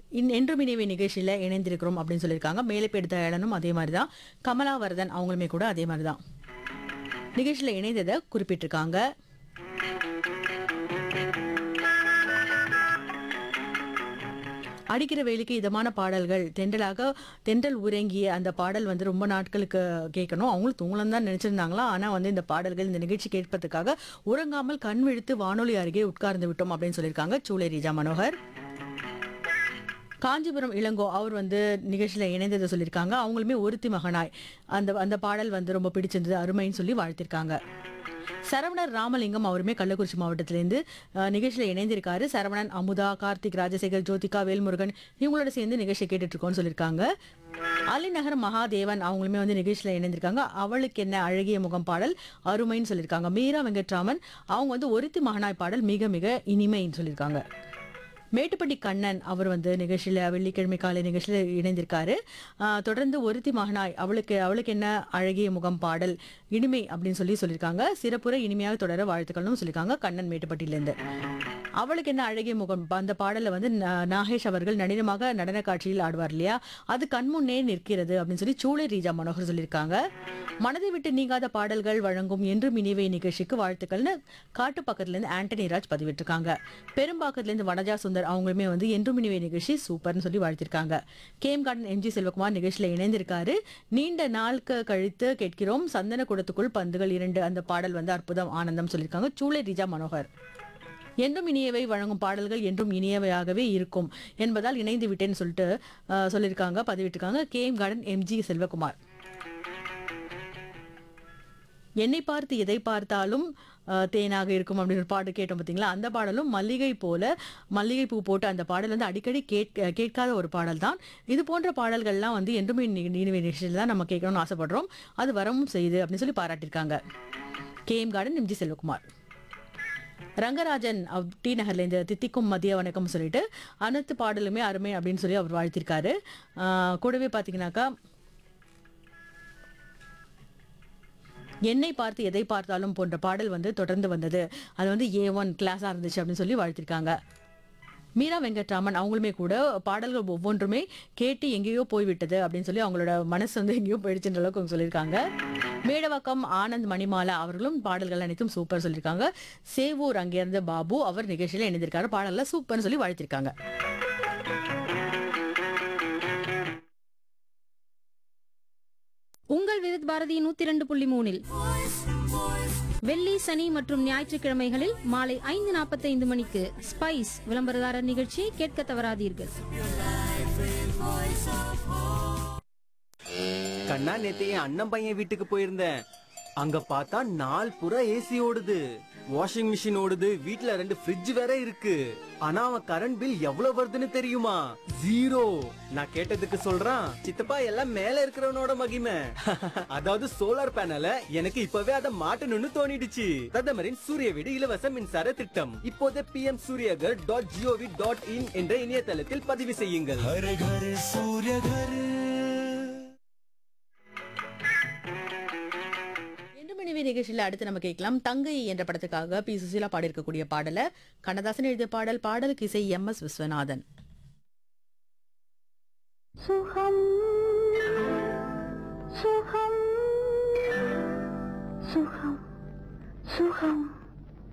இன் என்றும் இணைவை நிகழ்ச்சியில் இணைந்திருக்கிறோம் அப்படின்னு சொல்லியிருக்காங்க மேலப்பேடு தயாளனும் அதே மாதிரி தான் கமலாவர்தன் அவங்களுமே கூட அதே மாதிரி தான் நிகழ்ச்சியில் இணைந்ததை குறிப்பிட்டிருக்காங்க அடிக்கிற வேலைக்கு இதமான பாடல்கள் தென்றலாக தென்றல் உறங்கிய அந்த பாடல் வந்து ரொம்ப நாட்களுக்கு கேட்கணும் அவங்களும் தூங்கலாம் தான் நினைச்சிருந்தாங்களா ஆனால் வந்து இந்த பாடல்கள் இந்த நிகழ்ச்சி கேட்பதற்காக உறங்காமல் கண் விழித்து வானொலி அருகே உட்கார்ந்து விட்டோம் அப்படின்னு சொல்லியிருக்காங்க சூளை ரீஜா மனோகர் காஞ்சிபுரம் இளங்கோ அவர் வந்து நிகழ்ச்சியில் இணைந்ததை சொல்லியிருக்காங்க அவங்களுமே ஒருத்தி மகனாய் அந்த அந்த பாடல் வந்து ரொம்ப பிடிச்சிருந்தது அருமைன்னு சொல்லி வாழ்த்திருக்காங்க சரவணர் ராமலிங்கம் அவருமே கள்ளக்குறிச்சி மாவட்டத்திலேருந்து அஹ், நிகழ்ச்சியில இணைந்திருக்காரு சரவணன் அமுதா கார்த்திக் ராஜசேகர் ஜோதிகா வேல்முருகன் இவங்களோட சேர்ந்து நிகழ்ச்சி கேட்டுட்டு இருக்கோம்னு சொல்லியிருக்காங்க அலிநகர் மகாதேவன் அவங்களுமே வந்து நிகழ்ச்சியில இணைந்திருக்காங்க அவளுக்கு என்ன அழகிய முகம் பாடல் அருமைன்னு சொல்லியிருக்காங்க மீரா வெங்கட்ராமன் அவங்க வந்து ஒருத்தி மகனாய் பாடல் மிக மிக இனிமைன்னு சொல்லியிருக்காங்க மேட்டுப்பட்டி கண்ணன் அவர் வந்து நிகழ்ச்சியில் வெள்ளிக்கிழமை காலை நிகழ்ச்சியில் இணைந்திருக்காரு ஆஹ் தொடர்ந்து ஒருத்தி மகனாய் அவளுக்கு அவளுக்கு என்ன அழகிய முகம் பாடல் இனிமை அப்படின்னு சொல்லி சொல்லியிருக்காங்க சிறப்புற இனிமையாக தொடர வாழ்த்துக்கள்னு சொல்லியிருக்காங்க கண்ணன் மேட்டுப்பட்டியிலேருந்து அவளுக்கு என்ன அழகிய முகம் அந்த பாடலை வந்து நா- நாகேஷ் அவர்கள் நளினமாக நடன காட்சியில் ஆடுவார் இல்லையா அது கண்முன்னே நிற்கிறது அப்படின்னு சொல்லி சூளை ரீஜா மனோகர் சொல்லியிருக்காங்க மனதை விட்டு நீங்காத பாடல்கள் வழங்கும் என்றும் இனிவை நிகழ்ச்சிக்கு வாழ்த்துக்கள்னு காட்டு பக்கத்துலேருந்து ஆண்டனி ராஜ் பதிவிட்டிருக்காங்க பெரும்பாக்கத்துலேருந்து வனஜா சுந்தர் அவங்களுமே வந்து என்றும் இனிவை நிகழ்ச்சி சூப்பர்னு சொல்லி வாழ்த்திருக்காங்க கேம் கார்டன் எம்ஜி செல்வகுமார் நிகழ்ச்சியில் இணைந்திருக்காரு நீண்ட நாளுக்கு கழித்து கேட்கிறோம் சந்தன குடத்துக்குள் பந்துகள் இரண்டு அந்த பாடல் வந்து அற்புதம் ஆனந்தம் சொல்லியிருக்காங்க சூளை ரிஜா மனோகர் என்றும் இனியவை வழங்கும் பாடல்கள் என்றும் இனியவையாகவே இருக்கும் என்பதால் இணைந்து விட்டேன்னு சொல்லிட்டு அஹ், சொல்லியிருக்காங்க பதிவிட்டிருக்காங்க கேம் கார்டன் எம்ஜி செல்வகுமார் என்னை பார்த்து எதை பார்த்தாலும் அஹ், தேனாக இருக்கும் அப்படின்னு ஒரு பாட்டு கேட்டோம் பார்த்தீங்களா அந்த பாடலும் மல்லிகை போல மல்லிகை பூ போட்டு அந்த பாடல் வந்து அடிக்கடி கேட்க கேட்காத ஒரு பாடல் தான் இது போன்ற பாடல்கள்லாம் வந்து என்றுமே நீனிவை நிகழ்ச்சியில் தான் நம்ம கேட்கணும்னு ஆசைப்படுறோம் அது வரவும் செய்யுது அப்படின்னு சொல்லி பாராட்டியிருக்காங்க K M garden M G Selvakumar Rangarajan அவ் டி நகர்லேருந்து தித்திக்கும் மதிய வணக்கம் சொல்லிட்டு அனைத்து பாடலுமே அருமை அப்படின்னு சொல்லி அவர் வாழ்த்திருக்காரு ஆஹ் கூடவே பார்த்தீங்கன்னாக்கா என்னை பார்த்து எதை பார்த்தாலும் போன்ற பாடல் வந்து தொடர்ந்து வந்தது அது வந்து ஏ ஒன் கிளாஸாக இருந்துச்சு அப்படின்னு சொல்லி வாழ்த்திருக்காங்க மீரா வெங்கட்ராமன் அவங்களுமே கூட பாடல்கள் ஒவ்வொன்றுமே கேட்டு எங்கேயோ போய்விட்டது அப்படின்னு சொல்லி அவங்களோட மனசு வந்து எங்கேயோ போயிடுச்சுன்ற அளவுக்கு அவங்க சொல்லியிருக்காங்க மேடவாக்கம் ஆனந்த் மணிமாலா அவர்களும் பாடல்கள் அனைத்தும் சூப்பர் சொல்லியிருக்காங்க சேவூர் அங்கேருந்து பாபு அவர் நிகழ்ச்சியில் இணைந்திருக்காரு பாடல்ல சூப்பர்னு சொல்லி வாழ்த்திருக்காங்க உங்கள் விருத் பாரதி நூத்தி இரண்டு புள்ளி மூணில் வெள்ளி சனி மற்றும் ஞாயிற்றுக்கிழமைகளில் மாலை ஐந்து நாற்பத்தைந்து மணிக்கு ஸ்பைஸ் விளம்பரதாரர் நிகழ்ச்சியை கேட்க தவறாதீர்கள் கண்ணா நேத்து என் அண்ணன் பையன் வீட்டுக்கு போயிருந்தேன் அங்க பார்த்தா நாள் புறா ஏசி ஓடுது வாஷிங் மிஷின் ஓடுது வீட்ல ரெண்டு ஃப்ரிட்ஜ் வேற இருக்கு ஆனா அவன் கரண்ட் பில் எவ்வளவு வருதுன்னு தெரியுமா ஜீரோ நான் கேட்டதுக்கு சொல்றான் சித்தப்பா எல்லாம் மேல இருக்கிறவனோட மகிமை அதாவது சோலார் பேனல எனக்கு இப்பவே அதை மாட்டணும்னு தோணிடுச்சு பிரதமரின் சூரிய வீடு இலவச மின்சார திட்டம் இப்போதே P M Suryaghar dot G O V dot in என்ற இணையதளத்தில் பதிவு செய்யுங்கள் என்று மனைவி நிகழ்ச்சியில் அடுத்து நம்ம கேட்கலாம் தங்கை என்ற படத்துக்காக பி சுசீலா பாடியிருக்கக்கூடிய பாடலை கண்ணதாசன் எழுதிய பாடல் பாடலுக்கு இசை எம் எஸ் விஸ்வநாதன் சுகம் சுகம் சுகம் சுகம்